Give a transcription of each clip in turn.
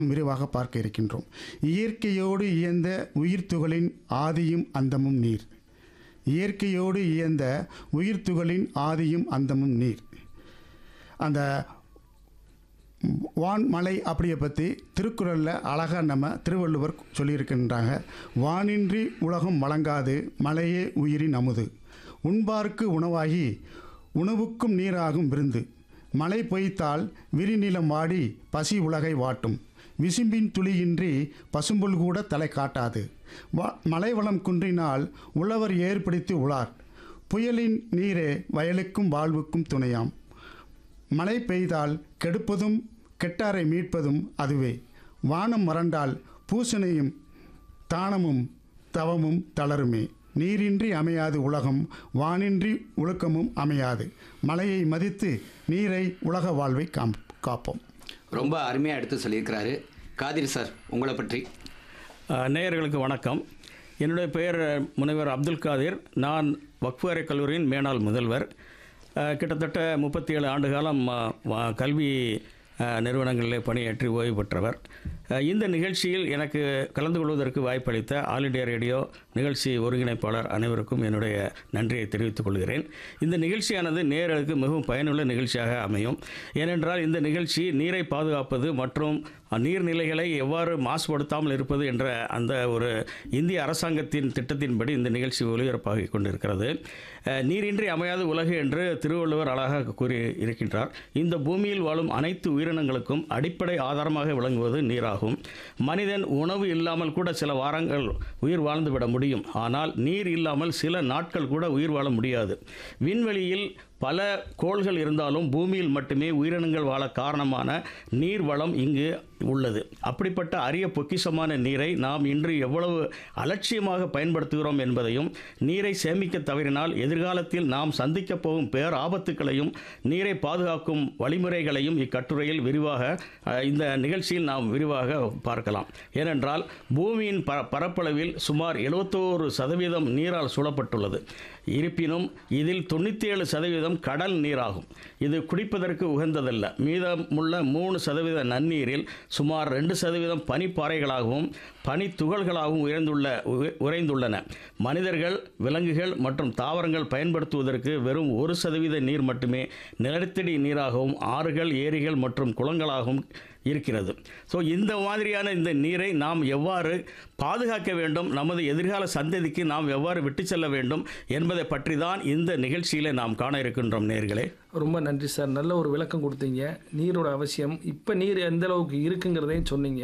விரிவாக பார்க்க இருக்கின்றோம் இயற்கையோடு இயந்த உயிர்த்துகளின் ஆதியும் அந்தமும் நீர் இயற்கையோடு இயந்த உயிர்த்துகளின் ஆதியும் அந்தமும் நீர் அந்த வான் மலை அப்படியை பற்றி திருக்குறளில் அழகாக நம்ம திருவள்ளுவர் சொல்லியிருக்கின்றாங்க வானின்றி உலகம் வழங்காது மலையே உயிரின் அமுது உண்பார்க்கு உணவாகி உணவுக்கும் நீராகும் விருந்து மழை பொய்த்தால் விரிநிலம் வாடி பசி உலகை வாட்டும் விசும்பின் துளியின்றி பசும்புல் கூட தலை காட்டாது வ மலை வளம் குன்றினால் உழவர் ஏற்படுத்தி உளார் புயலின் நீரே வயலுக்கும் வாழ்வுக்கும் துணையாம் மழை பெய்தால் கெடுப்பதும் கெட்டாரை மீட்பதும் அதுவே வானம் மறண்டால் பூசணையும் தானமும் தவமும் தளருமே நீரின்றி அமையாது உலகம் வானின்றி ஒழுக்கமும் அமையாது மழையை மதித்து நீரை உலக வாழ்வை காம் காப்போம் ரொம்ப அருமையாக எடுத்து சொல்லியிருக்கிறாரு காதிர் சார் உங்களை பற்றி அஹ், நேயர்களுக்கு வணக்கம் என்னுடைய பெயர் முனைவர் அப்துல் காதிர் நான் வக்ஃபு கல்லூரியின் மேனாள் முதல்வர் அஹ், கிட்டத்தட்ட முப்பத்தி ஏழு ஆண்டு காலம் அஹ், வ- கல்வி அஹ், நிறுவனங்களிலே பணியாற்றி ஓய்வு பெற்றவர் அஹ், இந்த நிகழ்ச்சியில் எனக்கு கலந்து கொள்வதற்கு வாய்ப்பளித்த ஆல் இண்டியா ரேடியோ நிகழ்ச்சி ஒருங்கிணைப்பாளர் அனைவருக்கும் என்னுடைய நன்றியை தெரிவித்துக் கொள்கிறேன் இந்த நிகழ்ச்சியானது நேயர்களுக்கு மிகவும் பயனுள்ள நிகழ்ச்சியாக அமையும் ஏனென்றால் இந்த நிகழ்ச்சி நீரை பாதுகாப்பது மற்றும் நீர்நிலைகளை எவ்வாறு மாசுபடுத்தாமல் இருப்பது என்ற அந்த ஒரு இந்திய அரசாங்கத்தின் திட்டத்தின்படி இந்த நிகழ்ச்சி ஒளிபரப்பாகி கொண்டிருக்கிறது அஹ், நீரின்றி அமையாத உலகு என்று திருவள்ளுவர் அழகாக கூறி இருக்கின்றார் இந்த பூமியில் வாழும் அனைத்து உயிரினங்களுக்கும் அடிப்படை ஆதாரமாக விளங்குவது நீராகும் மனிதன் உணவு இல்லாமல் கூட சில வாரங்கள் உயிர் வாழ்ந்துவிட முடியும் ஆனால் நீர் இல்லாமல் சில நாட்கள் கூட உயிர் வாழ முடியாது விண்வெளியில் பல கோள்கள் இருந்தாலும் பூமியில் மட்டுமே உயிரினங்கள் வாழ காரணமான நீர் வளம் இங்கு உள்ளது அப்படிப்பட்ட அரிய பொக்கிஷமான நீரை நாம் இன்று எவ்வளவு அலட்சியமாக பயன்படுத்துகிறோம் என்பதையும் நீரை சேமிக்க தவறினால் எதிர்காலத்தில் நாம் சந்திக்கப் போகும் பேர் ஆபத்துக்களையும் நீரை பாதுகாக்கும் வழிமுறைகளையும் இக்கட்டுரையில் விரிவாக அஹ், இந்த நிகழ்ச்சியில் நாம் விரிவாக பார்க்கலாம் ஏனென்றால் பூமியின் ப பரப்பளவில் சுமார் எழுபத்தோரு சதவீதம் நீரால் சூழப்பட்டுள்ளது இருப்பினும் இதில் தொண்ணூற்றி ஏழு சதவீதம் கடல் நீராகும் இது குடிப்பதற்கு உகந்ததல்ல மீதமுள்ள மூணு சதவீத நன்னீரில் சுமார் ரெண்டு சதவீதம் பனிப்பாறைகளாகவும் பனித்துகள்களாகவும் உயர்ந்துள்ள உ- உறைந்துள்ளன மனிதர்கள் விலங்குகள் மற்றும் தாவரங்கள் பயன்படுத்துவதற்கு வெறும் ஒரு சதவீத நீர் மட்டுமே நிலத்தடி நீராகவும் ஆறுகள் ஏரிகள் மற்றும் குளங்களாகவும் இருக்கிறது ஸோ இந்த மாதிரியான இந்த நீரை நாம் எவ்வாறு பாதுகாக்க வேண்டும் நமது எதிர்கால சந்ததிக்கு நாம் எவ்வாறு விட்டு செல்ல வேண்டும் என்பதை பற்றி தான் இந்த நிகழ்ச்சியில் நாம் காண இருக்கின்றோம் நேர்களே ரொம்ப நன்றி சார் நல்ல ஒரு விளக்கம் கொடுத்தீங்க நீரோட அவசியம் இப்போ நீர் எந்த அளவுக்கு இருக்குங்கிறதையும் சொன்னீங்க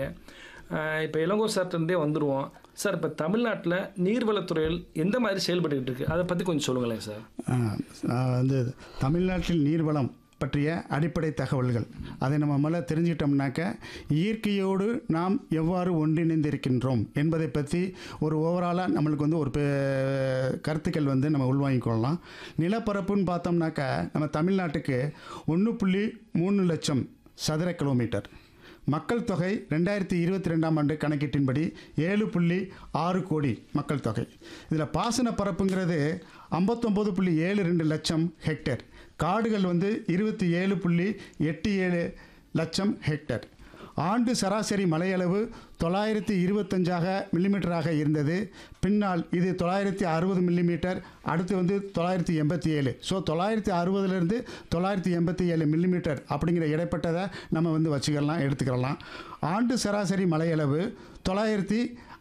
இப்போ இளங்கோ சார்ட்டே வந்துடுவோம் சார் இப்போ தமிழ்நாட்டில் நீர்வளத்துறையில் எந்த மாதிரி செயல்பட்டுக்கிட்டு இருக்கு அதை பற்றி கொஞ்சம் சொல்லுங்களேன் சார் ஆஹ், ஆஹ், வந்து தமிழ்நாட்டில் நீர்வளம் பற்றிய அடிப்படை தகவல்கள் அதை நம்ம முதல்ல தெரிஞ்சிட்டோம்னாக்க இயற்கையோடு நாம் எவ்வாறு ஒன்றிணைந்திருக்கின்றோம் என்பதை பற்றி ஒரு ஓவராலாக நம்மளுக்கு வந்து ஒரு பெ- கருத்துக்கள் வந்து நம்ம உள்வாங்கிக் கொள்ளலாம் நிலப்பரப்புன்னு பார்த்தோம்னாக்க நம்ம தமிழ்நாட்டுக்கு ஒன்று புள்ளி மூணு லட்சம் சதுர கிலோமீட்டர் மக்கள் தொகை ரெண்டாயிரத்தி இருபத்தி ரெண்டாம் ஆண்டு கணக்கீட்டின்படி ஏழு புள்ளி ஆறு கோடி மக்கள் தொகை இதில் பாசன பரப்புங்கிறது ஐம்பத்தொம்போது புள்ளி ஏழு ரெண்டு லட்சம் ஹெக்டேர் காடுகள் வந்து இருபத்தி ஏழு புள்ளி எட்டு ஏழு லட்சம் ஹெக்டேர் ஆண்டு சராசரி மழையளவு தொள்ளாயிரத்தி இருபத்தஞ்சாக மில்லிமீட்டராக இருந்தது பின்னால் இது தொள்ளாயிரத்தி அறுபது மில்லிமீட்டர் அடுத்து வந்து தொள்ளாயிரத்தி எண்பத்தி ஏழு ஸோ தொள்ளாயிரத்தி அறுபதுலேருந்து தொள்ளாயிரத்தி எண்பத்தி ஏழு மில்லிமீட்டர் அப்படிங்கிற இடைப்பட்டதை நம்ம வந்து வச்சுக்கலாம் எடுத்துக்கலாம் ஆண்டு சராசரி மழையளவு தொள்ளாயிரத்தி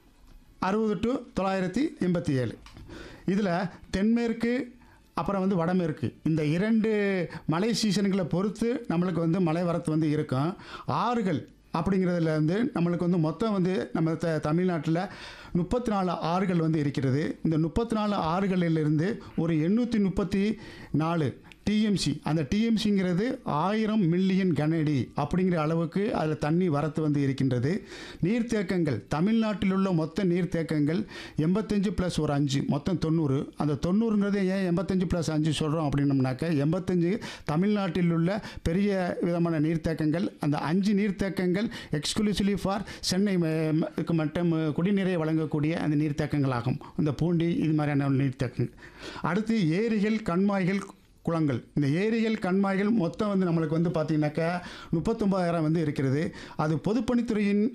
அறுபது டு தொள்ளாயிரத்தி எண்பத்தி ஏழு இதில் தென்மேற்கு அப்புறம் வந்து வடமேற்கு இந்த இரண்டு மழை சீசன்களை பொறுத்து நம்மளுக்கு வந்து மழை வரத்து வந்து இருக்கும் ஆறுகள் அப்படிங்கிறதுல வந்து நம்மளுக்கு வந்து மொத்தம் வந்து நம்ம த தமிழ்நாட்டில் முப்பத்தி நாலு ஆறுகள் வந்து இருக்கிறது இந்த முப்பத்தி நாலு ஆறுகளிலிருந்து ஒரு எண்ணூற்றி முப்பத்தி நாலு டிஎம்சி அந்த டிஎம்சிங்கிறது ஆயிரம் மில்லியன் கனஅடி அப்படிங்கிற அளவுக்கு அதில் தண்ணி வரத்து வந்து இருக்கின்றது நீர்த்தேக்கங்கள் தமிழ்நாட்டில் உள்ள மொத்த நீர்த்தேக்கங்கள் எண்பத்தஞ்சு ப்ளஸ் ஒரு அஞ்சு மொத்தம் தொண்ணூறு அந்த தொண்ணூறுங்கிறது ஏன் எண்பத்தஞ்சு ப்ளஸ் அஞ்சு சொல்கிறோம் அப்படின்னம்னாக்க எண்பத்தஞ்சு தமிழ்நாட்டில் உள்ள பெரிய விதமான நீர்த்தேக்கங்கள் அந்த அஞ்சு நீர்த்தேக்கங்கள் எக்ஸ்க்ளூசிவ்லி ஃபார் சென்னை ம- ம- க்கு மட்டும் குடிநீரை வழங்கக்கூடிய அந்த நீர்த்தேக்கங்கள் ஆகும் இந்த பூண்டி இது மாதிரியான நீர்த்தேக்கங்கள் அடுத்து ஏரிகள் கண்மாய்கள் குளங்கள் இந்த ஏரிகள் கண்மாய்கள் மொத்தம் வந்து நம்மளுக்கு வந்து பார்த்திங்கனாக்கா முப்பத்தொம்பதாயிரம் வந்து இருக்கிறது அது பொதுப்பணித்துறையின்